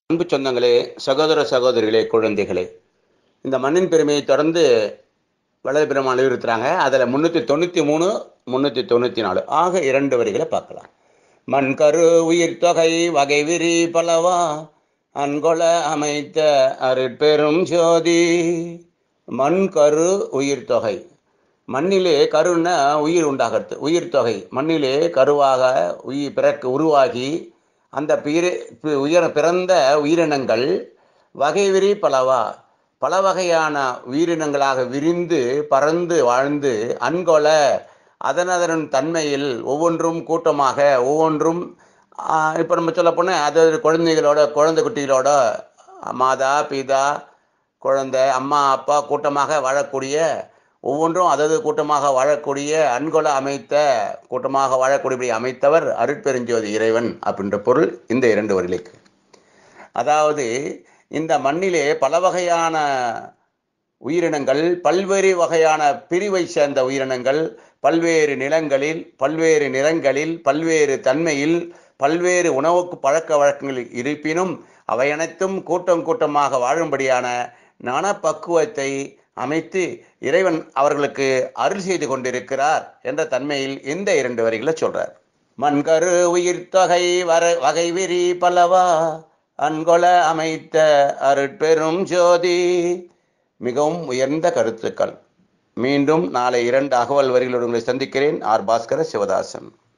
அன்பு சொந்தங்களே சகோதர சகோதரிகளே குழந்தைகளே இந்த மண்ணின் பெருமையை தொடர்ந்து வலது பெருமாள் வலியுறுத்துறாங்க அதில் முந்நூற்றி தொண்ணூற்றி மூணு முந்நூற்றி தொண்ணூற்றி நாலு ஆக இரண்டு வரிகளை பார்க்கலாம் மண் கரு உயிர் தொகை வகை விரி பலவா அன்கொல அமைத்த அருட்பெரும் ஜோதி மண் கரு உயிர் தொகை மண்ணிலே கருன உயிர் உண்டாகிறது உயிர் தொகை மண்ணிலே கருவாக உயிர் பிறக்கு உருவாகி அந்த பிற உயர பிறந்த உயிரினங்கள் வகை விரி பலவா பல வகையான உயிரினங்களாக விரிந்து பறந்து வாழ்ந்து அன்கொல அதனதன் தன்மையில் ஒவ்வொன்றும் கூட்டமாக ஒவ்வொன்றும் இப்போ நம்ம சொல்ல போனால் அதாவது குழந்தைகளோட குழந்தை குட்டிகளோட மாதா பிதா குழந்தை அம்மா அப்பா கூட்டமாக வாழக்கூடிய ஒவ்வொன்றும் அதது கூட்டமாக வாழக்கூடிய அன்கொல அமைத்த கூட்டமாக வாழக்கூடியபடி அமைத்தவர் அருட்பெருஞ்சோதி இறைவன் அப்படின்ற பொருள் இந்த இரண்டு வரிகளுக்கு அதாவது இந்த மண்ணிலே பல வகையான உயிரினங்கள் பல்வேறு வகையான பிரிவை சேர்ந்த உயிரினங்கள் பல்வேறு நிலங்களில் பல்வேறு நிறங்களில் பல்வேறு தன்மையில் பல்வேறு உணவுக்கு பழக்க வழக்கங்கள் இருப்பினும் அவை அனைத்தும் கூட்டம் கூட்டமாக வாழும்படியான பக்குவத்தை அமைத்து இறைவன் அவர்களுக்கு அருள் செய்து கொண்டிருக்கிறார் என்ற தன்மையில் இந்த இரண்டு வரிகளை சொல்றார் மண்கரு உயிர் தொகை வர வகை விரி பலவா அன்கொல அமைத்த அருட்பெரும் ஜோதி மிகவும் உயர்ந்த கருத்துக்கள் மீண்டும் நாளை இரண்டு அகவல் வரிகளுடன் உங்களை சந்திக்கிறேன் ஆர் பாஸ்கர சிவதாசன்